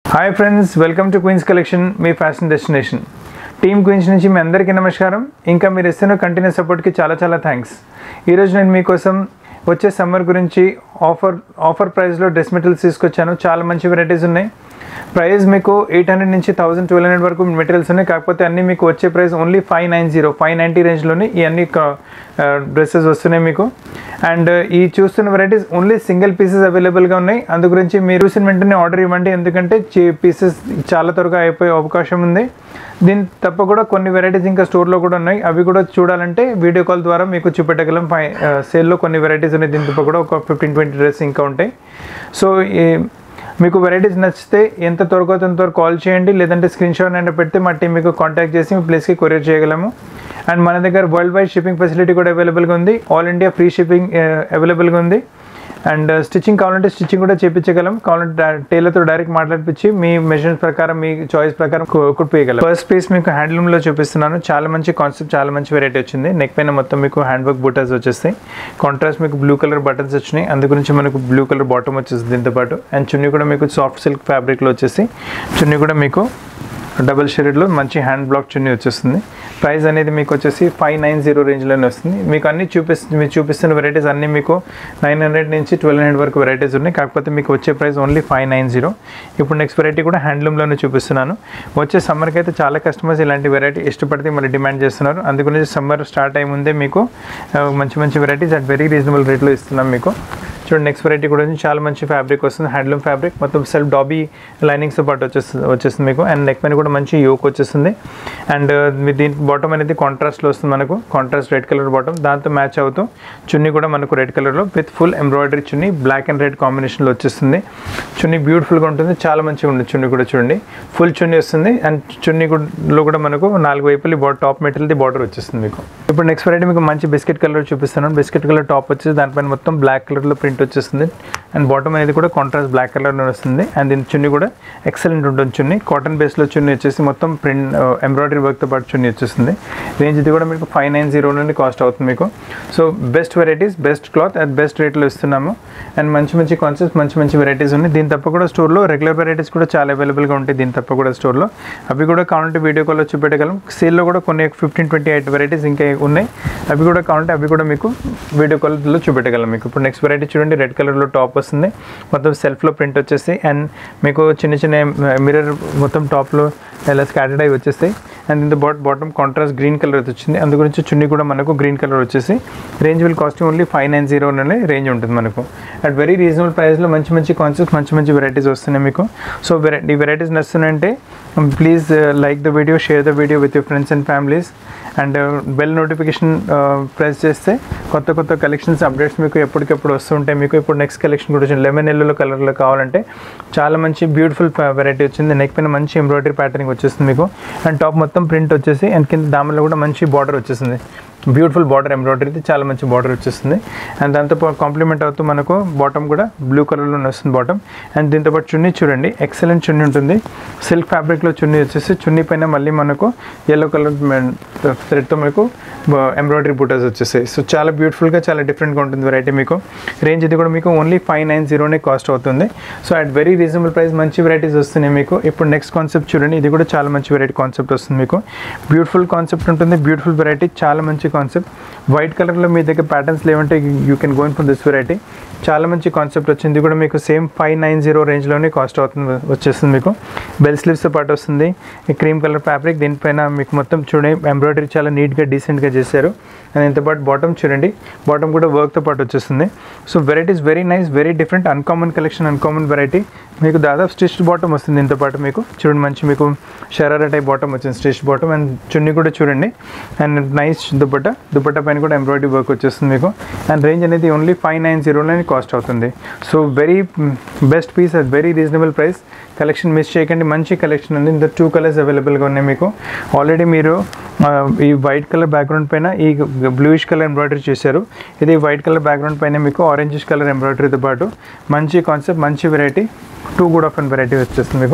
Hi friends welcome to Queens collection మీ fashion destination team Queens నుంచి మీ అందరికీ నమస్కారం ఇంకా మీరు ఇస్తున్న కంటిన్యూస్ సపోర్ట్కి చాలా చాలా థ్యాంక్స్ ఈరోజు నేను మీకోసం వచ్చే సమ్మర్ గురించి ఆఫర్ ఆఫర్ ప్రైస్లో డ్రెస్ మెటీరియల్స్ తీసుకొచ్చాను చాలా మంచి వెరైటీస్ ఉన్నాయి ప్రైస్ మీకు ఎయిట్ హండ్రెడ్ నుంచి థౌసండ్ ట్వెల్వ్ హండ్రెడ్ వరకు మెటీరియల్స్ ఉన్నాయి కాకపోతే అన్నీ మీకు వచ్చే price only five nine zero five ninety రేంజ్లోనే ఈ అన్ని డ్రెస్సెస్ వస్తున్నాయి మీకు అండ్ ఈ చూస్తున్న వెరైటీస్ ఓన్లీ సింగిల్ పీసెస్ అవైలబుల్గా ఉన్నాయి అందు గురించి మీరు చూసిన వెంటనే ఆర్డర్ ఇవ్వండి ఎందుకంటే పీసెస్ చాలా త్వరగా అయిపోయే అవకాశం ఉంది దీని తప్ప కూడా కొన్ని వెరైటీస్ ఇంకా స్టోర్లో కూడా ఉన్నాయి అవి కూడా చూడాలంటే వీడియో కాల్ ద్వారా మీకు చూపెట్టగలం ఫై సేల్లో కొన్ని వెరైటీస్ ఉన్నాయి దీని తప్ప కూడా ఒక ఫిఫ్టీన్ ట్వంటీ డ్రెస్ ఇంకా ఉంటాయి సో ఈ మీకు వెరైటీస్ నచ్చితే ఎంత త్వరగా అంత త్వరగా కాల్ చేయండి లేదంటే స్క్రీన్ షాట్ అయినా పెడితే మా టీం మీకు కాంటాక్ట్ చేసి మీ ప్లేస్కి కొరియర్ చేయగలము అండ్ మన దగ్గర వరల్డ్ వైడ్ షిప్పింగ్ ఫెసిలిటీ కూడా అవైలబుల్గా ఉంది ఆల్ ఇండియా ఫ్రీ షిప్పింగ్ అవైలబుల్గా ఉంది అండ్ స్టిచ్చింగ్ కావాలంటే స్టిచ్చింగ్ కూడా చేయించగలం కావాలంటే టైలర్తో డైరెక్ట్ మాట్లాడిపించి మీ మెజర్స్ ప్రకారం మీ చాయిస్ ప్రకారం కు- కుట్టిపోయగలం ఫస్ట్ పీస్ మీకు హ్యాండ్లూమ్లో చూపిస్తున్నాను చాలా మంచి కాన్సెప్ట్ చాలా మంచి వెరైటీ వచ్చింది నెక్ పైన మొత్తం మీకు హ్యాండ్ వర్క్ బూటాస్ వచ్చేస్తాయి కాంట్రాస్ట్ మీకు బ్లూ కలర్ బటన్స్ వచ్చినాయి అందు గురించి మనకు బ్లూ కలర్ బాటమ్ వచ్చేస్తుంది దీంతో పాటు అండ్ చున్నీ కూడా మీకు సాఫ్ట్ సిల్క్ ఫ్యాబ్రిక్లో వచ్చేసి చున్నీ కూడా మీకు డబుల్ షేడెడ్లో మంచి హ్యాండ్ బ్లాక్ చున్నీ వచ్చేస్తుంది ప్రైస్ అనేది మీకు వచ్చేసి ఫైవ్ నైన్ జీరో రేంజ్లోనే వస్తుంది మీకు అన్ని చూపిస్తు మీరు చూపిస్తున్న వెరైటీస్ అన్నీ మీకు నైన్ హండ్రెడ్ నుంచి ట్వెల్వ్ హండ్రెడ్ వరకు వెరైటీస్ ఉన్నాయి కాకపోతే మీకు వచ్చే price only five nine zero ఇప్పుడు నెక్స్ట్ వెరైటీ కూడా హ్యాండ్లూమ్లోనే చూపిస్తున్నాను వచ్చే సమ్మర్కి అయితే చాలా కస్టమర్స్ ఇలాంటి వెరైటీ ఇష్టపడితే మరి డిమాండ్ చేస్తున్నారు అందుగురించి సమ్మర్ స్టార్ట్ అయ్యే ముందే మీకు ఆ, మంచి మంచి వెరైటీస్ అట్ వెరీ రీజనబుల్ రేట్లో ఇస్తున్నాం మీకు చూడండి నెక్స్ట్ వెరైటీ కూడా ఉంది. చాలా మంచి ఫ్యాబ్రిక్ వస్తుంది హ్యాండ్లూమ్ ఫ్యాబ్రిక్ మొత్తం సెల్ఫ్ డాబీ లైనింగ్స్తో పాటు వచ్చేస్తుంది వచ్చేస్తుంది మీకు అండ్ నెక్ పైన కూడా మంచి యోక్ వచ్చేస్తుంది అండ్ మీ దీని బాటమ్ అనేది కాంట్రాస్ట్లో వస్తుంది మనకు కాంట్రాస్ట్ రెడ్ కలర్ బాటమ్ దాంతో మ్యాచ్ అవుతూ చున్నీ కూడా మనకు రెడ్ కలర్లో విత్ ఫుల్ ఎంబ్రాయిడరీ చున్నీ బ్లాక్ అండ్ రెడ్ కాంబినేషన్లో వచ్చేస్తుంది చున్నీ బ్యూటిఫుల్గా ఉంటుంది చాలా మంచిగా ఉంది చున్నీ కూడా చూడండి ఫుల్ చున్నీ వస్తుంది అండ్ చున్నీ కూడా- లో కూడా మనకు నాలుగు వైపులు బా టాప్ మెటీరియల్ది బార్డర్ వచ్చేస్తుంది మీకు ఇప్పుడు నెక్స్ట్ వెరైటీ మీకు మంచి బిస్కెట్ కలర్ చూపిస్తున్నాను బిస్కెట్ కలర్ టాప్ వచ్చేసి దానిపైన మొత్తం బ్లాక్ కలర్లో ప్రింట్ వచ్చేస్తుంది అండ్ బాటమ్ అనేది కూడా కాంట్రాస్ట్ బ్లాక్ కలర్లో వస్తుంది అండ్ దీని చున్నీ కూడా ఎక్సలెంట్ ఉంటుంది చున్నీ కాటన్ బేస్లో చున్నీ వచ్చేసి మొత్తం ప్రింట్ ఎంబ్రాయిడరీ వర్క్తో పాటు చున్నీ వచ్చేస్తుంది రేంజ్ ఇది కూడా మీకు ఫైవ్ నైన్ జీరో నుండి కాస్ట్ అవుతుంది మీకు so best varieties best cloth at best రేట్లో ఇస్తున్నాము అండ్ మంచి మంచి కాన్సెప్ట్స్ మంచి మంచి వెరైటీస్ ఉన్నాయి దీని తప్ప కూడా స్టోర్లో రెగ్యులర్ వెరైటీస్ కూడా చాలా అవైలబుల్గా ఉంటాయి దీని తప్ప కూడా స్టోర్లో అవి కూడా కావాలంటే వీడియో కాల్లో చూపెట్టగలం సేల్లో కూడా కొన్ని ఫిఫ్టీన్ ట్వంటీ ఎయిట్ వెరైటీస్ ఇంకా ఉన్నాయి అవి కూడా కావాలంటే అవి కూడా మీకు వీడియో కాల్లో చూపెట్టగలం మీకు ఇప్పుడు నెక్స్ట్ వెరైటీ చూడండి రెడ్ కలర్లో టాప్ వస్తుంది మొత్తం సెల్ఫ్లో ప్రింట్ వచ్చేసి అండ్ మీకు చిన్న చిన్న మిర్రర్ మొత్తం టాప్లో ఇలా స్కాటర్డ్ అయి వచ్చేస్తాయి అండ్ ఇంత bot bottom contrast green colour వచ్చింది అందు గురించి చున్నీ కూడా మనకు గ్రీన్ కలర్ వచ్చేసి range will cost only five nine జీరోలోనే రేంజ్ ఉంటుంది మనకు అట్ వెరీ రీజనబుల్ ప్రైస్లో మంచి మంచి కాన్సెప్ట్స్ మంచి మంచి వెరైటీస్ వస్తున్నాయి మీకు సో వెరై ఈ వెరైటీస్ నచ్చుతున్నాయంటే please like the video share the video with your friends and families and bell notification press చేస్తే కొత్త కొత్త కలెక్షన్స్ అప్డేట్స్ మీకు ఎప్పటికెప్పుడు వస్తుంటాయి మీకు ఇప్పుడు నెక్స్ట్ కలెక్షన్ కూడా వచ్చింది లెమన్ ఎల్లో కలర్లో కావాలంటే చాలా మంచి బ్యూటిఫుల్ వెరైటీ వచ్చింది నెక్ పైన మంచి ఎంబ్రాయిడరీ ప్యాటర్నింగ్ వచ్చేస్తుంది మీకు అండ్ టాప్ మొత్తం ప్రింట్ వచ్చేసి అండ్ కింద దామలో కూడా మంచి బార్డర్ వచ్చేసింది బ్యూటిఫుల్ బార్డర్ ఎంబ్రాయిడరీ చాలా మంచి బార్డర్ వచ్చేస్తుంది అండ్ దాంతో కాంప్లిమెంట్ అవుతూ మనకు బాటమ్ కూడా బ్లూ కలర్లో వస్తుంది బాటమ్ అండ్ దీంతో పాటు చున్నీ చూడండి ఎక్సలెంట్ చున్నీ ఉంటుంది సిల్క్ ఫ్యాబ్రిక్లో చున్నీ వచ్చేసి చున్నీ పైన మళ్ళీ మనకు ఎల్లో కలర్ థ్రెడ్తో మనకు ఎంబ్రాయిడరీ బూటాస్ వచ్చేసాయి సో చాలా బ్యూటిఫుల్గా చాలా డిఫరెంట్గా ఉంటుంది వెరైటీ మీకు రేంజ్ ఇది కూడా మీకు ఓన్లీ ఫైవ్ నైన్ జీరోనే కాస్ట్ అవుతుంది so at very reasonable price మంచి వెరైటీస్ వస్తున్నాయి మీకు ఇప్పుడు నెక్స్ట్ కాన్సెప్ట్ చూడండి ఇది కూడా చాలా మంచి వెరైటీ కాన్సెప్ట్ వస్తుంది మీకు బ్యూటిఫుల్ కాన్సెప్ట్ ఉంటుంది బ్యూటిఫుల్ వెరైటీ చాలా మంచి కాన్సెప్ట్ వైట్ కలర్లో మీ దగ్గర ప్యాటర్న్స్ లేవంటే you can going for this variety చాలా మంచి కాన్సెప్ట్ వచ్చింది ఇది కూడా మీకు సేమ్ ఫైవ్ నైన్ జీరో రేంజ్లోనే కాస్ట్ అవుతుంది వచ్చేస్తుంది మీకు బెల్ స్లీవ్స్తో పాటు వస్తుంది ఈ క్రీమ్ కలర్ ఫ్యాబ్రిక్ దీనిపైన మీకు మొత్తం చూడండి ఎంబ్రాయిడరీ చాలా నీట్గా డీసెంట్గా చేశారు అండ్ ఇంత పాటు బాటమ్ చూడండి బాటమ్ కూడా వర్క్తో పాటు వచ్చేస్తుంది so varieties very nice very different uncommon collection uncommon variety మీకు దాదాపు స్టిచ్డ్ బాటమ్ వస్తుంది దీంతో పాటు మీకు చూడండి మంచి మీకు షరారా టైప్ బాటమ్ వచ్చింది స్టిచ్డ్ బాటమ్ అండ్ చున్నీ కూడా చూడండి అండ్ నైస్ దుపట్టా దుపట్టా పైన కూడా ఎంబ్రాయిడరీ వర్క్ వచ్చేస్తుంది మీకు అండ్ రేంజ్ అనేది ఓన్లీ ఫైవ్ నైన్ జీరోలోనే కాస్ట్ అవుతుంది so very best piece at very reasonable price collection miss చేయకండి మంచి కలెక్షన్ ఉంది ఇంత టూ కలర్స్ అవైలబుల్గా ఉన్నాయి మీకు ఆల్రెడీ మీరు ఆ, ఈ వైట్ కలర్ బ్యాక్గ్రౌండ్ పైన ఈ బ్లూయిష్ కలర్ ఎంబ్రాయిడరీ చేశారు ఇది వైట్ కలర్ బ్యాక్గ్రౌండ్ పైన మీకు ఆరెంజిష్ కలర్ ఎంబ్రాయిడరీతో పాటు మంచి కాన్సెప్ట్ మంచి వెరైటీ టూ కూడా ఆఫ్ అండ్ వెరైటీ వచ్చేస్తుంది మీకు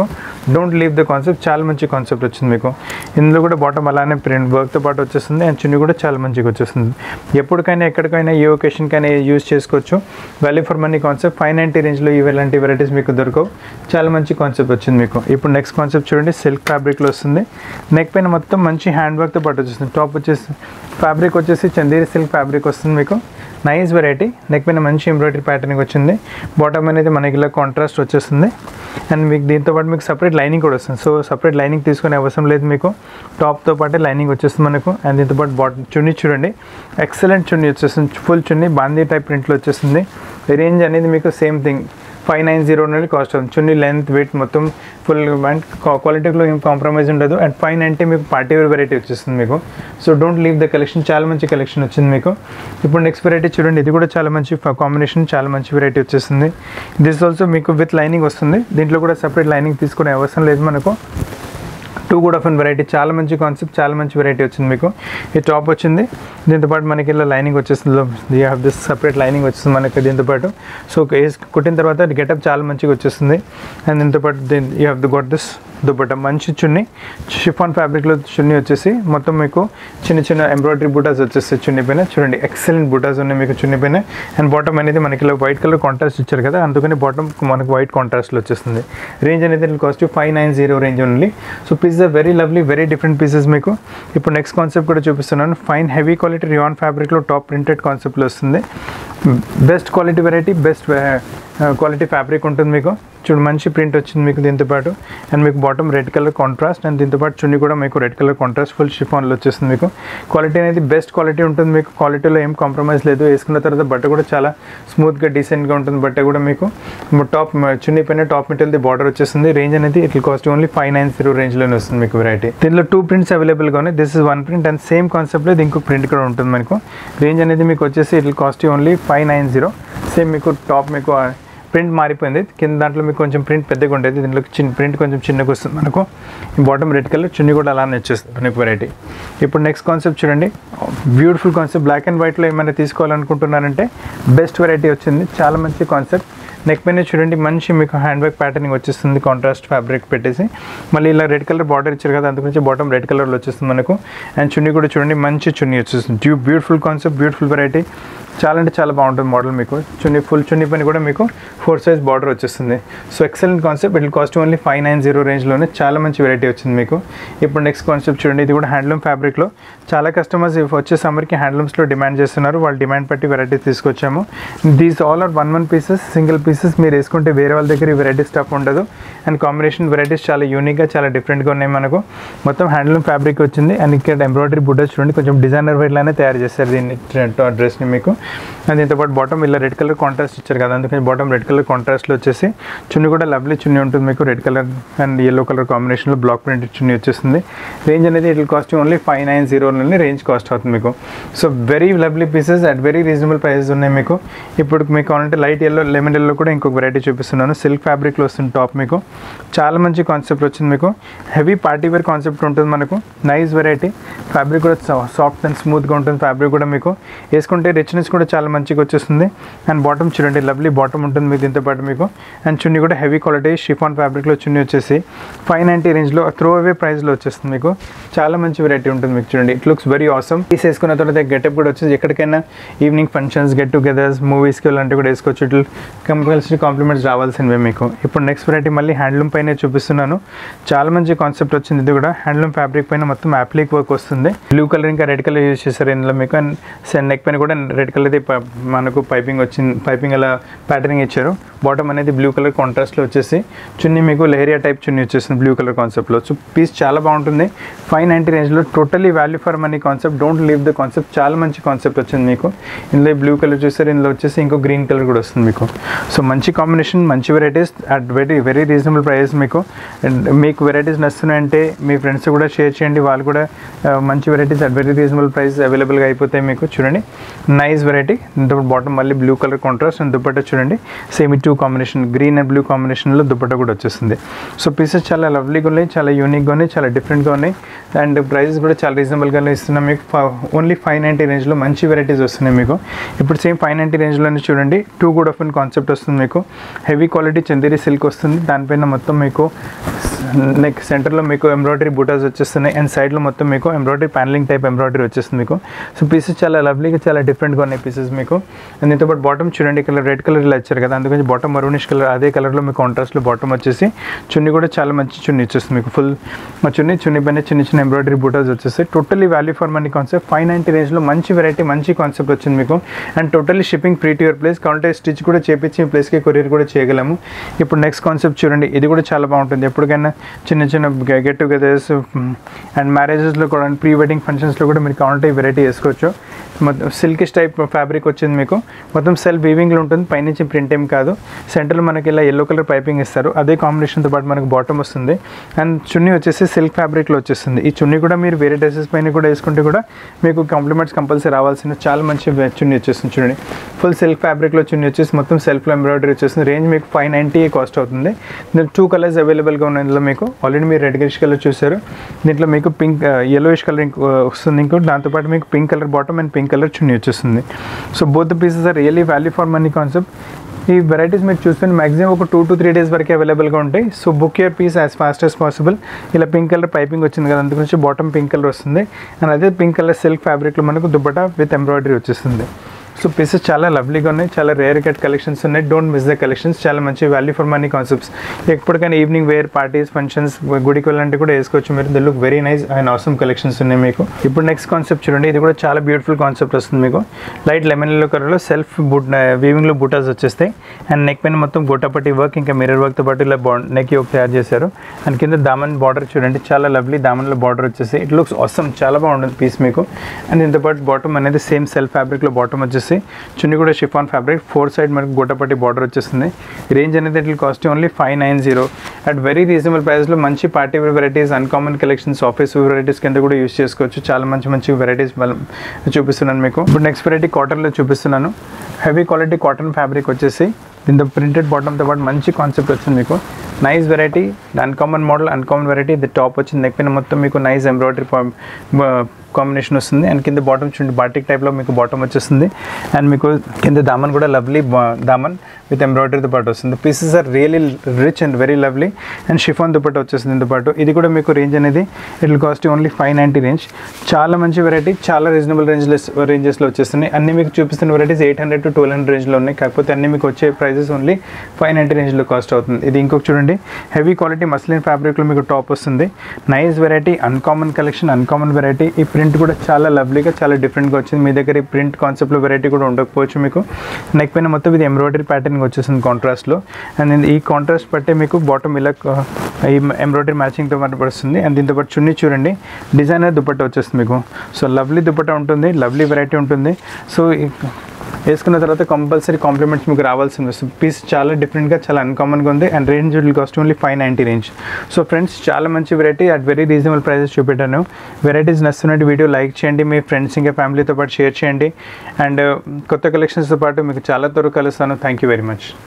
డోంట్ లీవ్ ద కాన్సెప్ట్ చాలా మంచి కాన్సెప్ట్ వచ్చింది మీకు ఇందులో కూడా బాటమ్ అలానే ప్రింట్ వర్క్తో పాటు వచ్చేస్తుంది అండ్ చున్నీ కూడా చాలా మంచిగా వచ్చేస్తుంది ఎప్పటికైనా ఎక్కడికైనా ఏ ఒకేషన్కైనా యూజ్ చేసుకోవచ్చు value for money concept five ninety రేంజ్లో ఇలాంటి వెరైటీస్ మీకు దొరకవు చాలా మంచి కాన్సెప్ట్ వచ్చింది మీకు ఇప్పుడు నెక్స్ట్ కాన్సెప్ట్ చూడండి సిల్క్ ఫ్యాబ్రిక్లో వస్తుంది నెక్ పైన మొత్తం మంచి హ్యాండ్ వర్క్తో పాటు వచ్చేస్తుంది టాప్ వచ్చేసి ఫ్యాబ్రిక్ వచ్చేసి చందేరి సిల్క్ ఫ్యాబ్రిక్ వస్తుంది మీకు నైస్ వెరైటీ నెక్ పైన మంచి ఎంబ్రాయిడరీ ప్యాటర్నింగ్ వచ్చింది బాటమ్ అనేది మనకి ఇలా కాంట్రాస్ట్ వచ్చేస్తుంది అండ్ మీకు దీంతో పాటు మీకు సపరేట్ లైనింగ్ కూడా వస్తుంది సో సపరేట్ లైనింగ్ తీసుకునే అవసరం లేదు మీకు టాప్తో పాటే లైనింగ్ వచ్చేస్తుంది మనకు అండ్ దీంతో పాటు బాటమ్ చున్నీ చూడండి ఎక్సలెంట్ చున్నీ వచ్చేస్తుంది ఫుల్ చున్నీ బాందీ టైప్ ప్రింట్లో వచ్చేస్తుంది రేంజ్ అనేది మీకు same thing five nine zero నుండి కాస్ట్ అవుతుంది చున్నీ లెంత్ వెయిట్ మొత్తం ఫుల్ అండ్ క్వాలిటీలో ఏం కాంప్రమైజ్ ఉండదు అండ్ ఫైవ్ నైంటీ మీకు పార్టీ వేర్ వెరైటీ వచ్చేస్తుంది మీకు so don't leave the collection చాలా మంచి కలెక్షన్ వచ్చింది మీకు ఇప్పుడు నెక్స్ట్ వెరైటీ చూడండి ఇది కూడా చాలా మంచి కాంబినేషన్ చాలా మంచి వెరైటీ వచ్చేస్తుంది దిస్ ఆల్సో మీకు విత్ లైనింగ్ వస్తుంది దీంట్లో కూడా సపరేట్ లైనింగ్ తీసుకునే అవసరం లేదు మనకు టూ కూడా ఆఫ్ వెరైటీ చాలా మంచి కాన్సెప్ట్ చాలా మంచి వెరైటీ వచ్చింది మీకు ఈ టాప్ వచ్చింది దీంతో పాటు మనకి ఇలా లైనింగ్ వచ్చేస్తుంది you have this separate lining వచ్చేస్తుంది మనకి దీంతో పాటు సో వేసి కుట్టిన తర్వాత గెటప్ చాలా మంచిగా వచ్చేస్తుంది అండ్ దీంతో పాటు దీని you have the got this dupatta మంచి చున్నీ షిఫాన్ ఫ్యాబ్రిక్లో చున్నీ వచ్చేసి మొత్తం మీకు చిన్న చిన్న ఎంబ్రాయిడరీ బూటాస్ వచ్చేస్తాయి చున్నీ పైన చూడండి ఎక్సలెంట్ బూటాస్ ఉన్నాయి మీకు చున్నీ పైన అండ్ బాటమ్ అనేది మనకి ఇలా వైట్ కలర్ కాంట్రాస్ట్ ఇచ్చారు కదా అందుకని బాటమ్ మనకు వైట్ కాంట్రాస్ట్లో వచ్చేస్తుంది రేంజ్ అనేది cost five nine zero range only so piece are very lovely very different pieces మీకు ఇప్పుడు నెక్స్ట్ కాన్సెప్ట్ కూడా చూపిస్తున్నాను ఫైన్ హెవీ క్వాలిటీ రియాన్ ఫ్యాబ్రిక్లో టాప్ ప్రింటెడ్ కాన్సెప్ట్లో వస్తుంది best quality variety best quality fabric ఉంటుంది మీకు చూడు మంచి ప్రింట్ వచ్చింది మీకు దీంతో పాటు అండ్ మీకు bottom red colour contrast and దీంతో పాటు చున్నీ కూడా మీకు రెడ్ కలర్ కాంట్రాస్ట్ ఫుల్ షిఫాన్లో వచ్చేస్తుంది మీకు క్వాలిటీ అనేది బెస్ట్ క్వాలిటీ ఉంటుంది మీకు క్వాలిటీలో ఏం కాంప్రమైజ్ లేదు వేసుకున్న తర్వాత బట్ట కూడా చాలా స్మూత్గా డీసెంట్గా ఉంటుంది బట్ట కూడా మీకు టాప్ చున్నీ పైన టాప్ మెటీరియల్ది బార్డర్ వచ్చేస్తుంది రేంజ్ అనేది ఇట్లా cost only five nine zero రేంజ్లోనే వస్తుంది మీకు వెరైటీ దీంట్లో టూ ప్రింట్స్ అవైలబుల్గా ఉన్నాయి this is one print and same కాన్సెప్ట్లో ఇది ఇంకొక ప్రింట్ కూడా ఉంటుంది మనకు రేంజ్ అనేది మీకు వచ్చేసి ఇట్లా cost only five nine zero same మీకు టాప్ మీకు ప్రింట్ మారిపోయింది కింద దాంట్లో మీకు కొంచెం ప్రింట్ పెద్దగా ఉండేది దీంట్లో చిన్న ప్రింట్ కొంచెం చిన్నగా వస్తుంది మనకు బాటమ్ రెడ్ కలర్ చున్నీ కూడా అలానే వచ్చేస్తుంది మనకు వెరైటీ ఇప్పుడు నెక్స్ట్ కాన్సెప్ట్ చూడండి బ్యూటిఫుల్ కాన్సెప్ట్ బ్లాక్ అండ్ వైట్లో ఏమైనా తీసుకోవాలనుకుంటున్నారంటే బెస్ట్ వెరైటీ వచ్చింది చాలా మంచి కాన్సెప్ట్ నెక్ పైన చూడండి మంచి మీకు హ్యాండ్ బ్యాగ్ ప్యాటర్నింగ్ వచ్చేస్తుంది కాంట్రాస్ట్ ఫ్యాబ్రిక్ పెట్టేసి మళ్ళీ ఇలా రెడ్ కలర్ బార్డర్ ఇచ్చారు కదా అందుగురించి బాటమ్ రెడ్ కలర్లో వచ్చేస్తుంది మనకు అండ్ చున్నీ కూడా చూడండి మంచి చున్నీ వచ్చేస్తుంది due beautiful concept beautiful variety చాలా అంటే చాలా బాగుంటుంది మోడల్ మీకు చున్నీ ఫుల్ చున్నీ పైన కూడా మీకు ఫోర్ సైజ్ బార్డర్ వచ్చేస్తుంది so excellent concept it cost only five nine zero రేంజ్లోనే చాలా మంచి వెరైటీ వచ్చింది మీకు ఇప్పుడు నెక్స్ట్ కాన్సెప్ట్ చూడండి ఇది కూడా హ్యాండ్లూమ్ ఫ్యాబ్రిక్లో చాలా కస్టమర్స్ వచ్చే సమ్మర్కి హ్యాండ్లూమ్స్లో డిమాండ్ చేస్తున్నారు వాళ్ళు డిమాండ్ బట్టి వెరైటీస్ తీసుకొచ్చాము these all are one one pieces single pieces మీరు వేసుకుంటే వేరే వాళ్ళ దగ్గర ఈ వెరైటీ స్టఫ్ ఉండదు అండ్ కాంబినేషన్ వెరైటీస్ చాలా యూనిక్గా చాలా డిఫరెంట్గా ఉన్నాయి మనకు మొత్తం హ్యాండ్లూమ్ ఫ్యాబ్రిక్ వచ్చింది అండ్ ఇక్కడ ఎంబ్రాయిడరీ బుడ్డ చూడండి కొంచెం డిజైనర్ వేర్లానే తయారు చేస్తారు దీన్ని డ్రెస్ని మీకు అండ్ దీంతో పాటు బాటమ్ ఇలా రెడ్ కలర్ కాంట్రాస్ట్ ఇచ్చారు కదా అందుకని బాటమ్ రెడ్ కలర్ కాంట్రాస్ట్లో వచ్చేసి చున్నీ కూడా లవ్లీ చున్నీ ఉంటుంది మీకు red colour and yellow colour కాంబినేషన్లో బ్లాక్ ప్రింట్ చున్నీ వచ్చేస్తుంది రేంజ్ అనేది ఇట్లా కాస్ట్ ఓన్లీ ఫైవ్ నైన్ జీరోలోనే రేంజ్ కాస్ట్ అవుతుంది మీకు so very lovely pieces at very reasonable prices ఉన్నాయి మీకు ఇప్పుడు మీకు కావాలంటే లైట్ ఎల్లో లెమన్ ఎల్లో కూడా ఇంకొక వెరైటీ చూపిస్తున్నాను సిల్క్ ఫ్యాబ్రిక్లో వస్తుంది టాప్ మీకు చాలా మంచి కాన్సెప్ట్ వచ్చింది మీకు హెవీ పార్టీ వేర్ కాన్సెప్ట్ ఉంటుంది మనకు నైస్ వెరైటీ ఫ్యాబ్రిక్ కూడా సాఫ్ట్ అండ్ స్మూత్గా ఉంటుంది ఫ్యాబ్రిక్ కూడా మీకు వేసుకుంటే రిచ్నెస్ కూడా చాలా మంచిగా వచ్చేస్తుంది అండ్ బాటమ్ చూడండి లవ్లీ బాటమ్ ఉంటుంది మీకు దీంతో పాటు మీకు అండ్ చున్నీ కూడా హెవీ క్వాలిటీ షిఫాన్ ఫ్యాబ్రిక్లో చున్నీ వచ్చేసి ఫైవ్ నైంటీ రేంజ్లో త్రో అవే ప్రైస్లో వచ్చేస్తుంది మీకు చాలా మంచి వెరైటీ ఉంటుంది మీకు చూడండి it looks very awesome piece వేసుకున్న తర్వాత గెటప్ కూడా వచ్చేసి ఎక్కడికైనా ఈవినింగ్ ఫంక్షన్స్ గెట్ టుగెదర్స్ మూవీస్కి వెళ్ళాలంటే కూడా వేసుకోవచ్చు ఇట్లా కంపల్సరీ కాంప్లిమెంట్స్ రావాల్సినవే మీకు ఇప్పుడు నెక్స్ట్ వెరైటీ మళ్ళీ హ్యాండ్లూమ్ పైన చూపిస్తున్నాను చాలా మంచి కాన్సెప్ట్ వచ్చింది ఇది కూడా హ్యాండ్లూమ్ ఫ్యాబ్రిక్ పైన మొత్తం అప్లిక్ వర్క్ వస్తుంది బ్లూ కలర్ ఇంకా రెడ్ కలర్ యూజ్ చేశారు ఇందులో మీకు అండ్ నెక్ పైన కూడా రెడ్ కలర్ మనకు పైపింగ్ వచ్చింది పైపింగ్ అలా ప్యాటర్నింగ్ ఇచ్చారు బాటమ్ అనేది బ్లూ కలర్ కాంట్రాస్ట్లో వచ్చేసి చున్నీ మీకు లెహరియా టైప్ చున్నీ వచ్చేసింది బ్లూ కలర్ కాన్సెప్ట్లో సో పీస్ చాలా బాగుంటుంది ఫైవ్ నైంటీ రేంజ్లో totally value for money concept don't leave the concept చాలా మంచి కాన్సెప్ట్ వచ్చింది మీకు ఇందులో బ్లూ కలర్ చూసారు ఇందులో వచ్చేసి ఇంకో గ్రీన్ కలర్ కూడా వస్తుంది మీకు సో మంచి కాంబినేషన్ మంచి varieties at very very reasonable price మీకు అండ్ మీకు వెరైటీస్ నచ్చుతున్నాయంటే మీ ఫ్రెండ్స్ కూడా షేర్ చేయండి వాళ్ళు కూడా ఆ, మంచి varieties at very reasonable price అవైలబుల్గా అయిపోతాయి మీకు చూడండి నైస్ వెరైటీ దీంతో బాటమ్ మళ్ళీ blue colour contrast and dupatta చూడండి same too combination green and blue కాంబినేషన్లో దుపట్టా కూడా వచ్చేస్తుంది సో పీసెస్ చాలా లవ్లీగా ఉన్నాయి చాలా యూనిక్గా ఉన్నాయి చాలా డిఫరెంట్గా ఉన్నాయి అండ్ ప్రైసెస్ కూడా చాలా రీజనబుల్గానే ఇస్తున్నాం మీకు ఓన్లీ ఫైవ్ నైంటీ రేంజ్లో మంచి వెరైటీస్ వస్తున్నాయి మీకు ఇప్పుడు సేమ్ ఫైవ్ నైంటీ రేంజ్లోనే చూడండి టూ గుడ్ ఆఫ్ కాన్సెప్ట్ వస్తుంది మీకు హెవీ క్వాలిటీ చందేరి సిల్క్ వస్తుంది దానిపైన మొత్తం మీకు నెక్ సెంటర్లో మీకు ఎంబ్రాయిడరీ బూటాస్ వచ్చేస్తున్నాయి అండ్ సైడ్లో మొత్తం మీకు ఎంబ్రాయిడరీ ప్యానలింగ్ టైప్ ఎంబ్రాయిడరీ వచ్చేస్తుంది మీకు సో పీసెస్ చాలా లవ్లీగా చాలా డిఫరెంట్గా ఉన్నాయి పీసెస్ మీకు అండ్ దీంతో పాటు బాటమ్ చూడండి కలర్ రెడ్ కలర్ ఇలా ఇచ్చారు కదా అందుకని బాటమ్ మరూనిష్ కలర్ అదే కలర్లో మీకు కాంట్రాస్ట్లో బాటమ్ వచ్చేసి చున్నీ కూడా చాలా మంచి చున్నీ వచ్చేస్తుంది మీకు ఫుల్ మా చున్నీ చున్నీ పైన చిన్న చిన్న ఎంబ్రాయిడరీ బూటాస్ వచ్చేస్తాయి totally value for money concept five ninety రేంజ్లో మంచి వెరైటీ మంచి కాన్సెప్ట్ వచ్చింది మీకు and totally shipping free to your place కావాలంటే స్టిచ్ కూడా చేపించి మీ ప్లేస్కి కొరియర్ కూడా చేయగలము ఇప్పుడు నెక్స్ట్ కాన్సెప్ట్ చూడండి ఇది కూడా చాలా బాగుంటుంది ఎప్పటికైనా చిన్న చిన్న గెట్ టుగెదర్స్ అండ్ మ్యారేజెస్లో కూడా ప్రీ వెడ్డింగ్ ఫంక్షన్స్లో కూడా మీరు కావాలంటే ఈ వెరైటీ వేసుకోవచ్చు మొత్తం సిల్కిష్ టైప్ ఫ్యాబ్రిక్ వచ్చింది మీకు మొత్తం సెల్ఫ్ వీవింగ్లో ఉంటుంది పైనుంచి ప్రింట్ ఏం కాదు సెంటర్లో మనకి ఇలా ఎల్లో కలర్ పైపింగ్ ఇస్తారు అదే కాంబినేషన్తో పాటు మనకు బాటమ్ వస్తుంది అండ్ చున్నీ వచ్చేసి సిల్క్ ఫ్యాబ్రిక్లో వచ్చేస్తుంది ఈ చున్నీ కూడా మీరు వేరే డ్రెస్సెస్ పైన కూడా వేసుకుంటే కూడా మీకు కాంప్లిమెంట్స్ కంపల్సరీ రావాల్సిన చాలా మంచి చున్నీ వచ్చేస్తుంది చూడండి ఫుల్ సిల్క్ ఫ్యాబ్రిక్లో చున్నీ వచ్చేసి మొత్తం సెల్ఫ్లో ఎంబ్రాయిడరీ వచ్చేస్తుంది రేంజ్ మీకు ఫైవ్ నైంటీ కాస్ట్ అవుతుంది దీంట్లో టూ కలర్స్ అవైలబుల్గా ఉన్నాయి ఇందులో మీకు ఆల్రెడీ మీరు రెడ్ గ్రీష్ కలర్ చూసారు దీంట్లో మీకు పింక్ ఎల్లోయిష్ కలర్ ఇంకో వస్తుంది ఇంకో దాంతోపాటు మీకు pink colour bottom and pink colour chunni వచ్చేస్తుంది so both the pieces are really value for money concept ఈ వెరైటీస్ మీరు చూస్తే మాక్సిమం ఒక టూ టు త్రీ డేస్ వరకు అవైలబుల్గా ఉంటాయి so book your piece as fast as possible ఇలా పింక్ కలర్ పైపింగ్ వచ్చింది కదా అందుగురించి బాటమ్ పింక్ కలర్ వస్తుంది అండ్ అదే పింక్ కలర్ సిల్క్ ఫ్యాబ్రిక్లో మనకు దుబ్బట విత్ ఎంబ్రాయిడరీ వచ్చేస్తుంది సో పీసెస్ చాలా లవ్లీగా ఉన్నాయి చాలా రేర్ కట్ కలెక్షన్స్ ఉన్నాయి డోంట్ మిస్ ద కలెక్షన్స్ చాలా మంచి వాల్యూ ఫర్ మనీ కాన్సెప్ట్స్ ఎప్పటికైనా ఈవినింగ్ వేర్ పార్టీస్ ఫంక్షన్స్ గుడికి వెళ్ళాలంటే కూడా వేసుకోవచ్చు మీరు the look very nice and అవసరం కలెక్షన్స్ ఉన్నాయి మీకు ఇప్పుడు నెక్స్ట్ కాన్సెప్ట్ చూడండి ఇది కూడా చాలా బ్యూటిఫుల్ కాన్సెప్ట్ వస్తుంది మీకు లైట్ లెమన్ ఎల్లో కలర్లో సెల్ఫ్ బుట్ వీవింగ్లో బూటాస్ వచ్చేస్తాయి అండ్ నెక్ పైన మొత్తం గోటాపట్టి వర్క్ ఇంకా మిర్రర్ వర్క్తో పాటు ఇలా బా నెక్ ఒక తయారు చేశారు అండ్ కింద దామన్ బార్డర్ చూడండి చాలా లవ్లీ దామన్లో బార్డర్ వచ్చేసి ఇట్ లుక్స్ అవసరం చాలా బాగుంటుంది పీస్ మీకు అండ్ దీంతో పాటు బాటమ్ అనేది సేమ్ సెల్ఫ్ ఫ్యాబ్రిక్లో బాటమ్ వచ్చేసి చున్నీ కూడా షిఫాన్ ఫ్యాబ్రిక్ ఫోర్ సైడ్ మనకు గోటపట్టి బార్డర్ వచ్చేస్తుంది రేంజ్ అనేది ఇట్లా cost only five nine zero at very reasonable ప్రైస్లో మంచి party wear varieties uncommon collections office varieties కింద కూడా యూస్ చేసుకోవచ్చు చాలా మంచి మంచి వెరైటీస్ చూపిస్తున్నాను మీకు ఇప్పుడు నెక్స్ట్ వెరైటీ కాటన్లో చూపిస్తున్నాను హెవీ క్వాలిటీ కాటన్ ఫ్యాబ్రిక్ వచ్చేసి దీంతో ప్రింటెడ్ బాటమ్తో పాటు మంచి కాన్సెప్ట్ వచ్చింది మీకు nice variety uncommon model uncommon variety ఇది టాప్ వచ్చింది నెక్ పైన మొత్తం మీకు నైస్ ఎంబ్రాయిడరీ కాంబినేషన్ వస్తుంది అండ్ కింద బాటమ్ చూడండి బాటిక్ టైప్లో మీకు బాటమ్ వచ్చేస్తుంది అండ్ మీకు కింద దామన్ కూడా లవ్లీ దామన్ విత్ ఎంబ్రాయిడరీతో పాటు వస్తుంది pieces are really rich and very lovely and షిఫాన్తో పాటు వచ్చేస్తుంది దీంతో పాటు ఇది కూడా మీకు రేంజ్ అనేది it will cost only five ninety range చాలా మంచి వెరైటీ చాలా రీజనబుల్ రేంజ్లెస్ రేంజెస్లో వచ్చేస్తున్నాయి అన్ని మీకు చూపిస్తున్న varieties eight hundred to twelve hundred రేంజ్లో ఉన్నాయి కాకపోతే అన్ని మీకు వచ్చే ప్రైజెస్ ఓన్లీ ఫైవ్ నైంటీ రేంజ్లో కాస్ట్ అవుతుంది ఇది ఇంకొక చూడండి హెవీ క్వాలిటీ మస్లిన్ ఫ్యాబ్రిక్లో మీకు టాప్ వస్తుంది nice variety uncommon collection uncommon variety ఈ ప్రింట్ కూడా చాలా లవ్లీగా చాలా డిఫరెంట్గా వచ్చింది మీ దగ్గర ఈ ప్రింట్ కాన్సెప్ట్లో వెరైటీ కూడా ఉండకపోవచ్చు మీకు నెక్ పైన మొత్తం ఇది ఎంబ్రాయిడరీ ప్యాటర్న్ వచ్చేసింది కాంట్రాస్ట్లో అండ్ ఈ కాంట్రాస్ట్ బట్టే మీకు బాటమ్ ఇలా ఈ ఎంబ్రాయిడరీ మ్యాచింగ్తో పాటు పడుతుంది అండ్ దీంతో పాటు చున్నీ చూడండి డిజైనర్ దుపట్టా వచ్చేస్తుంది మీకు సో లవ్లీ దుపట్టా ఉంటుంది లవ్లీ వెరైటీ ఉంటుంది సో వేసుకున్న తర్వాత కంపల్సరీ కాంప్లిమెంట్స్ మీకు రావాల్సింది వస్తుంది పీస్ చాలా డిఫరెంట్గా చాలా అన్కామన్గా ఉంది and range will cost only five ninety range so friends చాలా మంచి variety at very reasonable prices చూపెట్టాను వెరైటీస్ నచ్చినట్టు వీడియో లైక్ చేయండి మీ ఫ్రెండ్స్ ఇంకా ఫ్యామిలీతో పాటు షేర్ చేయండి అండ్ కొత్త కలెక్షన్స్తో పాటు మీకు చాలా త్వరగా కలుస్తాను థ్యాంక్ యూ వెరీ మచ్